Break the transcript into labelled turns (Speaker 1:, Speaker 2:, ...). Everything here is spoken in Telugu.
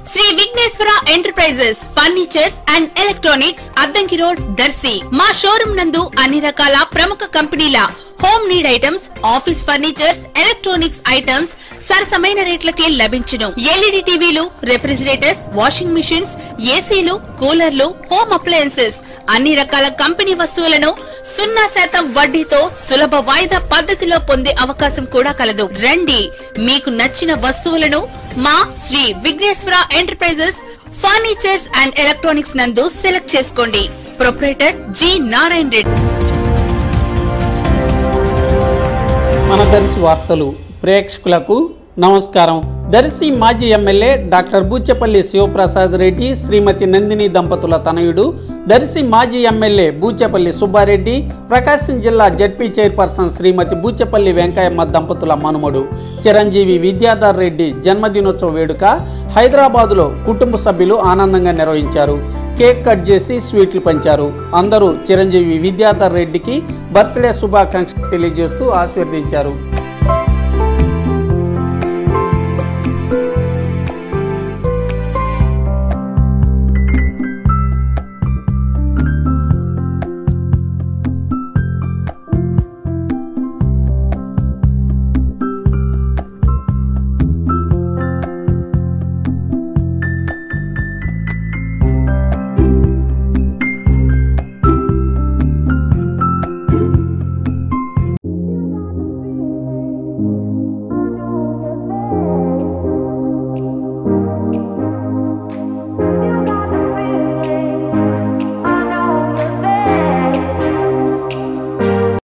Speaker 1: Shri Vighneshwara enterprises furnitures and electronics Addanki road Darsi మా షోరూమ్ నందు అన్ని రకాల ప్రముఖ కంపెనీల home need items office furnitures electronics items సరసమైన రేట్లకే లభించును ఎల్ఈడి టీవీలు రెఫ్రిజిరేటర్స్ వాషింగ్ మిషన్స్ ఏసీలు కూలర్లు హోమ్ అప్లయన్సెస్ అన్ని రకాల కంపెనీ వస్తువులను సున్నా శాతం వడ్డీతో సులభ వాయిదా పద్ధతిలో పొందే అవకాశం కూడా కలదు రండి మీకు నచ్చిన వస్తువులను మా Shri Vighneshwara enterprises furnitures and electronics నందు సెలెక్ట్ చేసుకోండి ప్రొప్రైటర్ జి నారాయణ రెడ్డి
Speaker 2: మన దర్శి వార్తలు ప్రేక్షకులకు నమస్కారం దర్శి మాజీ ఎమ్మెల్యే డాక్టర్ బూచెపల్లి శివప్రసాద్ రెడ్డి శ్రీమతి నందిని దంపతుల తనయుడు దర్శి మాజీ ఎమ్మెల్యే బూచెపల్లి సుబ్బారెడ్డి ప్రకాశం జిల్లా జడ్పీ చైర్పర్సన్ శ్రీమతి బూచెపల్లి వెంకయ్యమ్మ దంపతుల మనుమడు చిరంజీవి విద్యాధర్ రెడ్డి జన్మదినోత్సవ వేడుక హైదరాబాదులో కుటుంబ సభ్యులు ఆనందంగా నిర్వహించారు కేక్ కట్ చేసి స్వీట్లు పంచారు అందరూ చిరంజీవి విద్యాధర్ రెడ్డికి బర్త్డే శుభాకాంక్షలు తెలియజేస్తూ ఆశీర్వదించారు